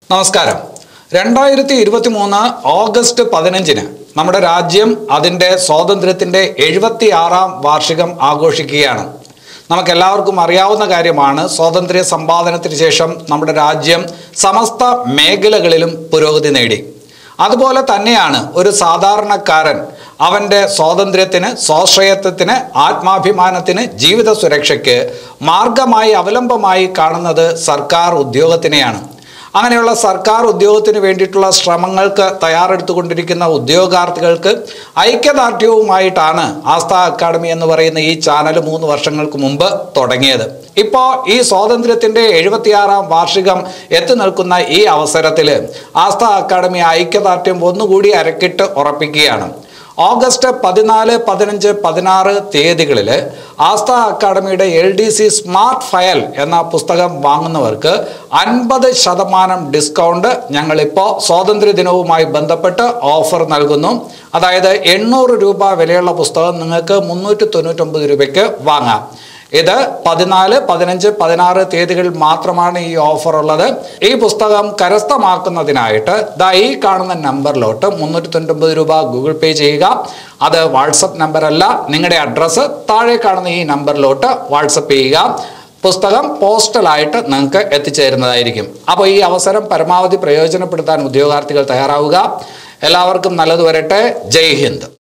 നമസ്കാരം രണ്ടായിരത്തി ഇരുപത്തി മൂന്ന് ഓഗസ്റ്റ് പതിനഞ്ചിന് നമ്മുടെ രാജ്യം അതിൻ്റെ സ്വാതന്ത്ര്യത്തിൻ്റെ എഴുപത്തി ആറാം വാർഷികം ആഘോഷിക്കുകയാണ് നമുക്കെല്ലാവർക്കും അറിയാവുന്ന കാര്യമാണ് സ്വാതന്ത്ര്യ സമ്പാദനത്തിന് ശേഷം നമ്മുടെ രാജ്യം സമസ്ത മേഖലകളിലും പുരോഗതി നേടി അതുപോലെ തന്നെയാണ് ഒരു സാധാരണക്കാരൻ അവൻ്റെ സ്വാതന്ത്ര്യത്തിന് സ്വാശ്രയത്വത്തിന് ആത്മാഭിമാനത്തിന് ജീവിത സുരക്ഷയ്ക്ക് മാർഗമായി അവലംബമായി കാണുന്നത് സർക്കാർ ഉദ്യോഗത്തിനെയാണ് അങ്ങനെയുള്ള സർക്കാർ ഉദ്യോഗത്തിന് വേണ്ടിയിട്ടുള്ള ശ്രമങ്ങൾക്ക് തയ്യാറെടുത്തുകൊണ്ടിരിക്കുന്ന ഉദ്യോഗാർത്ഥികൾക്ക് ഐക്യദാർഢ്യവുമായിട്ടാണ് ആസ്ഥ അക്കാദമി എന്ന് പറയുന്ന ഈ ചാനൽ മൂന്ന് വർഷങ്ങൾക്ക് മുമ്പ് തുടങ്ങിയത് ഇപ്പോൾ ഈ സ്വാതന്ത്ര്യത്തിൻ്റെ എഴുപത്തിയാറാം വാർഷികം എത്തി നിൽക്കുന്ന ഈ അവസരത്തിൽ ആസ്ഥ അക്കാദമി ഐക്യദാർഢ്യം ഒന്നുകൂടി അരക്കിട്ട് ഉറപ്പിക്കുകയാണ് ഓഗസ്റ്റ് പതിനാല് പതിനഞ്ച് പതിനാറ് തീയതികളിൽ ആസ്ഥ അക്കാഡമിയുടെ L D C smart file എന്ന പുസ്തകം വാങ്ങുന്നവർക്ക് അൻപത് ശതമാനം ഡിസ്കൗണ്ട് ഞങ്ങളിപ്പോൾ സ്വാതന്ത്ര്യ ദിനവുമായി ബന്ധപ്പെട്ട് ഓഫർ നൽകുന്നു അതായത് എണ്ണൂറ് രൂപ വിലയുള്ള പുസ്തകം നിങ്ങൾക്ക് മുന്നൂറ്റി തൊണ്ണൂറ്റൊമ്പത് രൂപയ്ക്ക് വാങ്ങാം ഇത് പതിനാല് പതിനഞ്ച് പതിനാറ് തീയതികളിൽ മാത്രമാണ് ഈ ഓഫർ ഉള്ളത് ഈ പുസ്തകം കരസ്ഥമാക്കുന്നതിനായിട്ട് ദാ ഈ കാണുന്ന നമ്പറിലോട്ട് മുന്നൂറ്റി തൊണ്ണൂറ്റൊമ്പത് രൂപ ഗൂഗിൾ പേ ചെയ്യുക അത് വാട്സപ്പ് നമ്പർ അല്ല നിങ്ങളുടെ അഡ്രസ്സ് താഴെ കാണുന്ന ഈ നമ്പറിലോട്ട് വാട്സപ്പ് ചെയ്യുക പുസ്തകം പോസ്റ്റലായിട്ട് നിങ്ങൾക്ക് എത്തിച്ചേരുന്നതായിരിക്കും അപ്പോൾ ഈ അവസരം പരമാവധി പ്രയോജനപ്പെടുത്താൻ ഉദ്യോഗാർത്ഥികൾ തയ്യാറാവുക എല്ലാവർക്കും നല്ലത് വരട്ടെ ജയ് ഹിന്ദ്